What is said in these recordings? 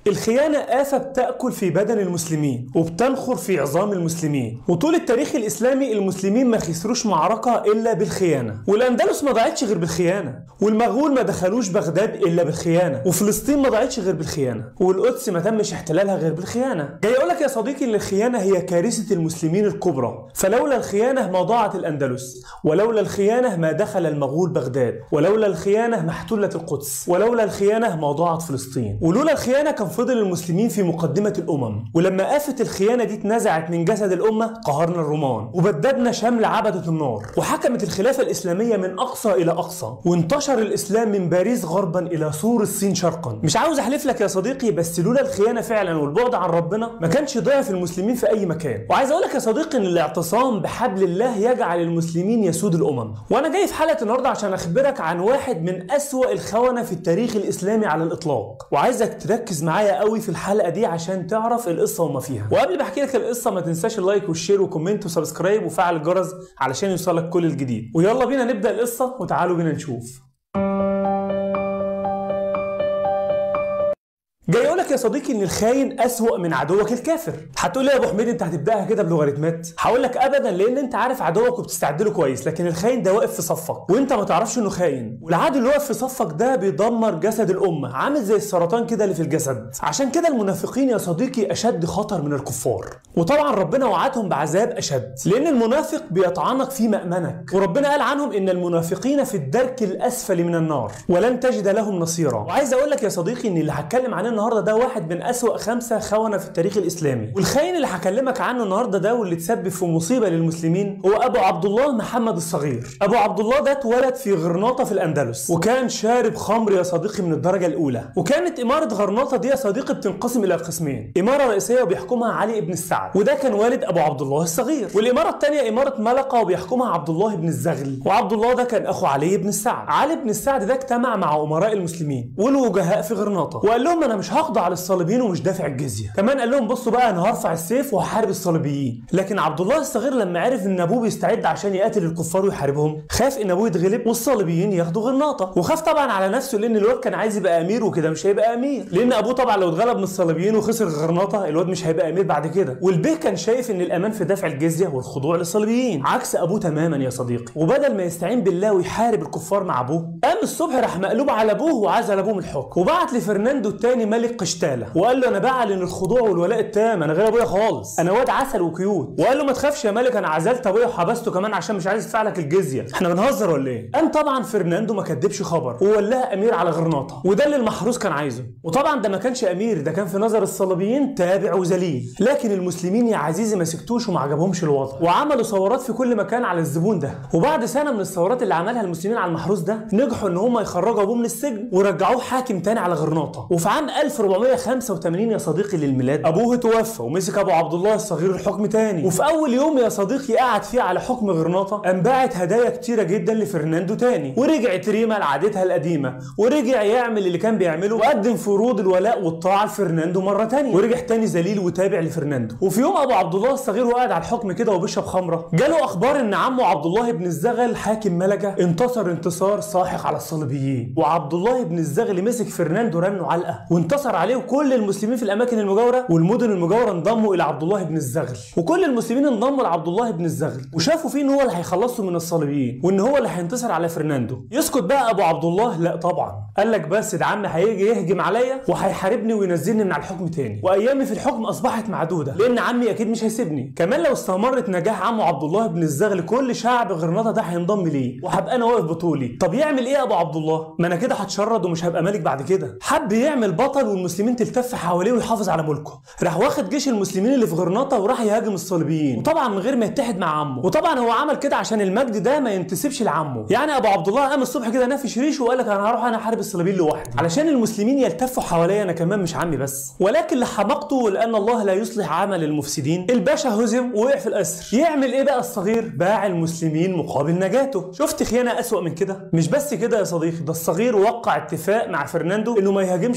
الخيانة آفة بتأكل في بدن المسلمين وبتنخر في عظام المسلمين وطول التاريخ الإسلامي المسلمين ما خسروش معركة إلا بالخيانة والأندلس ما ضاعتش غير بالخيانة والمغول ما دخلوش بغداد إلا بالخيانة وفلسطين ما ضاعتش غير بالخيانة والقدس ما تمش احتلالها غير بالخيانة جاي أقول لك يا صديقي إن الخيانة هي كارثة المسلمين الكبرى فلولا الخيانة ما ضاعت الأندلس ولولا الخيانة ما دخل المغول بغداد ولولا الخيانة ما احتلت القدس ولولا الخيانة ما ضاعت فلسطين ولولا الخيانة كان فضل المسلمين في مقدمة الأمم ولما آفة الخيانة دي اتنزعت من جسد الأمة قهرنا الرومان وبددنا شمل عبدة النار وحكمت الخلافة الإسلامية من أقصى إلى أقصى وانتشر الإسلام من باريس غربا إلى سور الصين شرقا مش عاوز أحلف لك يا صديقي بس لولا الخيانة فعلا والبعد عن ربنا ما كانش ضعف المسلمين في أي مكان وعايز أقول لك يا صديقي إن الاعتصام بحبل الله يجعل المسلمين يسود الأمم وأنا جاي في حلقة النهاردة عشان أخبرك عن واحد من أسوأ الخونة في التاريخ الإسلامي على الإطلاق وعايزك تركز معايا قوي في الحلقة دي عشان تعرف القصة وما فيها وقبل ما أحكي لك القصة ما تنساش اللايك والشير وكومنت وسبسكرايب وفعل الجرس علشان يوصلك كل الجديد ويلا بينا نبدأ القصة وتعالوا بينا نشوف جاي اقول لك يا صديقي ان الخاين اسوأ من عدوك الكافر هتقول لي يا ابو حميد انت هتبداها كده بلوغاريتمات هقول لك ابدا لان انت عارف عدوك وبتستعد له كويس لكن الخاين ده واقف في صفك وانت ما تعرفش انه خاين والعدو اللي واقف في صفك ده بيدمر جسد الامه عامل زي السرطان كده اللي في الجسد عشان كده المنافقين يا صديقي اشد خطر من الكفار وطبعا ربنا وعدهم بعذاب اشد لان المنافق بيطعنك في مأمنك وربنا قال عنهم ان المنافقين في الدرك الاسفل من النار ولن تجد لهم نصيرا وعايز اقول لك يا صديقي ان اللي هتكلم عنه النهارده ده واحد من أسوأ خمسة خونة في التاريخ الإسلامي والخاين اللي هكلمك عنه النهارده ده واللي تسبب في مصيبة للمسلمين هو أبو عبد الله محمد الصغير أبو عبد الله ده اتولد في غرناطة في الأندلس وكان شارب خمر يا صديقي من الدرجة الأولى وكانت إمارة غرناطة دي يا صديقي بتنقسم إلى قسمين إمارة رئيسية وبيحكمها علي بن السعد وده كان والد أبو عبد الله الصغير والإمارة الثانية إمارة ملقة وبيحكمها عبد الله بن الزغل وعبد الله ده كان أخو علي بن السعد علي بن السعد ده اجتمع مع أمراء المسلمين والوجهاء في غرناطة وقال لهم أنا مش هخضع للصليبيين ومش دافع الجزيه كمان قال لهم بصوا بقى انا هرفع السيف وهحارب الصليبيين لكن عبد الله الصغير لما عرف ان ابوه بيستعد عشان يقاتل الكفار ويحاربهم خاف ان ابوه يتغلب والصليبيين ياخدوا غرناطه وخاف طبعا على نفسه لان الواد كان عايز يبقى امير وكده مش هيبقى امير لان ابوه طبعا لو اتغلب من الصليبيين وخسر غرناطه الواد مش هيبقى امير بعد كده والبيه كان شايف ان الامان في دفع الجزيه والخضوع للصليبيين عكس ابوه تماما يا صديقي وبدل ما يستعين بالله ويحارب الكفار مع ابوه قام الصبح راح مقلوب على ابوه وعزل ابوه من الحكم وبعت لفرناندو الثاني ملك قشتاله وقال له انا بعلن الخضوع والولاء التام انا غير ابويا خالص انا واد عسل وكيوت وقال له ما تخافش يا ملك انا عزلت ابويا وحبسته كمان عشان مش عايز ادفع لك الجزيه احنا بنهزر ولا ايه قام طبعا فرناندو ما كدبش خبر وولاه امير على غرناطه وده اللي المحروس كان عايزه وطبعا ده ما كانش امير ده كان في نظر الصليبيين تابع وذليل لكن المسلمين يا عزيزي ما سكتوش وما عجبهمش الوضع وعملوا ثورات في كل مكان على الزبون ده وبعد سنه من الثورات اللي عملها المسلمين على المحروس ده نجحوا ان هم يخرجوا ابوه من السجن ورجعوه حاكم تاني على غرناطه وفي عام 1485 يا صديقي للميلاد ابوه توفى ومسك ابو عبد الله الصغير الحكم تاني وفي اول يوم يا صديقي قعد فيه على حكم غرناطه قام باعت هدايا كتيره جدا لفرناندو تاني ورجعت ريما لعادتها القديمه ورجع يعمل اللي كان بيعمله وقدم فروض الولاء والطاعه لفرناندو مره تانية ورجع تاني ذليل وتابع لفرناندو وفي يوم ابو عبد الله الصغير وقاعد على الحكم كده وبيشرب خمره جاله اخبار ان عمه عبد الله بن الزغل حاكم ملكه انتصر انتصار ساحق على الصليبيين وعبد الله بن الزغل مسك فرناندو رنه علقه وانتصر عليه وكل المسلمين في الاماكن المجاوره والمدن المجاوره انضموا الى عبد الله بن الزغل وكل المسلمين انضموا لعبد الله بن الزغل وشافوا فيه ان هو اللي هيخلصهم من الصليبيين وان هو اللي هينتصر على فرناندو يسكت بقى ابو عبد الله لا طبعا قال لك بس ده عم هيجي يهجم عليا وهيحاربني وينزلني من على الحكم تاني وايامي في الحكم اصبحت معدوده لان عمي اكيد مش هيسيبني كمان لو استمرت نجاح عمه عبد الله بن الزغل كل شعب غرناطه ده هينضم ليه وهبقى انا واقف بطولي طب يعمل ايه ابو عبد الله ما انا كده هتشرد ومش هبقى ملك بعد كده حب يعمل بطل والمسلمين تلتف حواليه ويحافظ على ملكه راح واخد جيش المسلمين اللي في غرناطه وراح يهاجم الصليبيين وطبعا من غير ما يتحد مع عمه وطبعا هو عمل كده عشان المجد ده ما ينتسبش لعمه يعني ابو عبد الله قام الصبح كده نافش ريشه وقال لك انا هروح انا احارب الصليبيين لوحدي علشان المسلمين يلتفوا حواليا انا كمان مش عمي بس ولكن لحمقته ولان الله لا يصلح عمل المفسدين الباشا هزم ووقع في الاسر يعمل ايه بقى الصغير باع المسلمين مقابل نجاته شفت خيانه اسوأ من كده مش بس كده يا صديقي ده الصغير وقع اتفاق مع فرناندو انه ما يهاجمش الصليبيين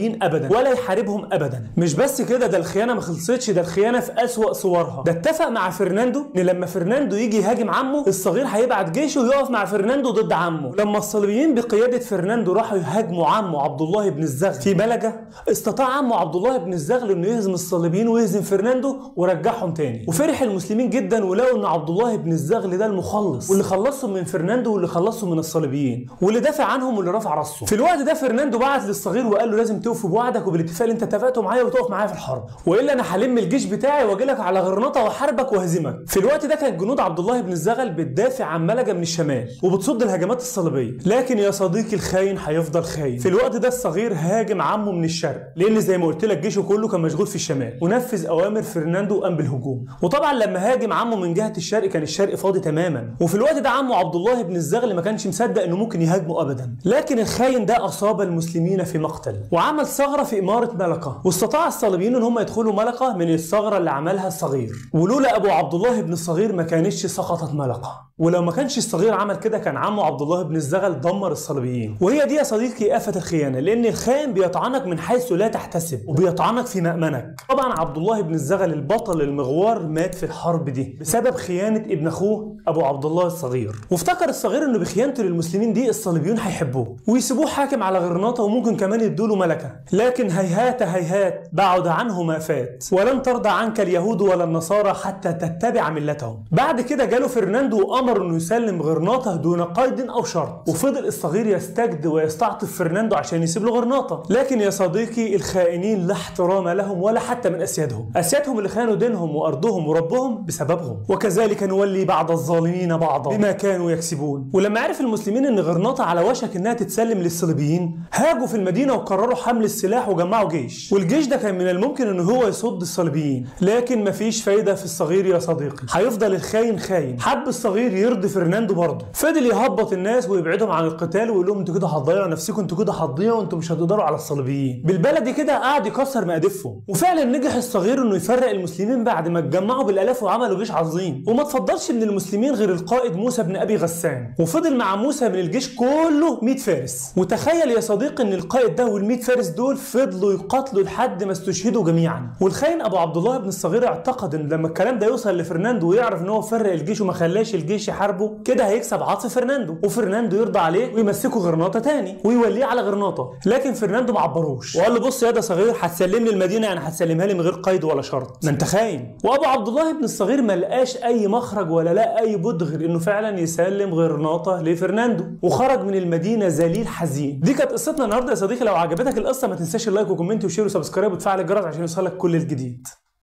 الصليبيين ابدا ولا يحاربهم ابدا مش بس كده ده الخيانه ما خلصتش ده الخيانه في اسوأ صورها ده اتفق مع فرناندو ان لما فرناندو يجي يهاجم عمه الصغير هيبعت جيشه ويقف مع فرناندو ضد عمه لما الصليبيين بقياده فرناندو راحوا يهاجموا عمه عبد الله بن الزغل في بلجه استطاع عمه عبد الله بن الزغل انه يهزم الصليبيين ويهزم فرناندو ورجعهم تاني وفرح المسلمين جدا ولقوا ان عبد الله بن الزغل ده المخلص واللي خلصهم من فرناندو واللي خلصهم من الصليبيين واللي دافع عنهم واللي رفع راسه في الوقت ده فرناندو بعت للصغير وقال له لازم توفي بوعدك وبالاتفاق اللي انت اتفقته معايا وتقف معايا في الحرب والا انا هلم الجيش بتاعي واجي لك على غرناطه واحاربك وهزمك في الوقت ده كانت جنود عبد الله بن الزغل بتدافع عن ملجه من الشمال وبتصد الهجمات الصليبيه لكن يا صديقي الخاين هيفضل خاين في الوقت ده الصغير هاجم عمه من الشرق لان زي ما قلت لك جيشه كله كان مشغول في الشمال ونفذ اوامر فرناندو وقام بالهجوم وطبعا لما هاجم عمه من جهه الشرق كان الشرق فاضي تماما وفي الوقت ده عمه عبد الله بن الزغل ما كانش مصدق انه ممكن يهاجمه ابدا لكن الخاين ده اصاب المسلمين في مقتل وعمل ثغره في اماره ملقه واستطاع الصليبيين ان هم يدخلوا ملقه من الثغره اللي عملها الصغير ولولا ابو عبد الله بن الصغير ما كانتش سقطت ملقه ولو ما كانش الصغير عمل كده كان عمه عبد الله بن الزغل دمر الصليبيين وهي دي يا صديقي آفة الخيانة لأن الخائن بيطعنك من حيث لا تحتسب وبيطعنك في مأمنك طبعا عبد الله بن الزغل البطل المغوار مات في الحرب دي بسبب خيانة ابن أخوه أبو عبد الله الصغير وافتكر الصغير إنه بخيانته للمسلمين دي الصليبيون هيحبوه ويسيبوه حاكم على غرناطة وممكن كمان يدوله ملكة لكن هيهات هيهات بعد عنه ما فات ولن ترضى عنك اليهود ولا النصارى حتى تتبع ملتهم بعد كده جاله فرناندو وأمر إنه يسلم غرناطة دون قيد أو شرط وفضل الصغير يستجد ويستعطف فرناندو عشان يسيب له غرناطة لكن يا صديقي الخائنين لا احترام لهم ولا حتى من أسيادهم أسيادهم اللي خانوا دينهم وأرضهم وربهم بسببهم وكذلك نولي بعض الظالمين بعضا بما كانوا يكسبون ولما عرف المسلمين ان غرناطة على وشك انها تتسلم للصليبيين هاجوا في المدينة وقرروا حمل السلاح وجمعوا جيش والجيش ده كان من الممكن ان هو يصد الصليبيين لكن مفيش فايدة في الصغير يا صديقي هيفضل الخاين خاين حب الصغير يرضي فرناندو برضه فضل يهبط الناس ويبعدهم عن القتال ويقول لهم انتوا كده هتضيعوا نفسكم انتوا كده هتضيعوا انتوا مش هتقدروا على الصليبيين بالبلدي كده قعد يكسر مقادفهم وفعلا نجح الصغير انه يفرق المسلمين بعد ما اتجمعوا بالالاف وعملوا جيش عظيم وما تفضلش من المسلمين غير القائد موسى بن ابي غسان وفضل مع موسى من الجيش كله 100 فارس وتخيل يا صديقي ان القائد ده وال100 فارس دول فضلوا يقاتلوا لحد ما استشهدوا جميعا والخاين ابو عبد الله بن الصغير اعتقد ان لما الكلام ده يوصل لفرناندو ويعرف ان هو فرق الجيش وما خلاش الجيش يحاربه كده هيكسب عاطف فرناندو وفرناندو يرضى عليه ويمسكه غرناطه تاني ويوليه على غرناطه لكن فرناندو ما عبروش وقال له بص يا ده صغير هتسلمني المدينه يعني هتسلمها لي من غير قيد ولا شرط ما انت خاين وابو عبد الله بن الصغير ما لقاش اي مخرج ولا لقى اي بد غير انه فعلا يسلم غرناطه لفرناندو وخرج من المدينه ذليل حزين دي كانت قصتنا النهارده يا صديقي لو عجبتك القصه ما تنساش اللايك وكومنت وشير وسبسكرايب وتفعل الجرس عشان يوصلك كل الجديد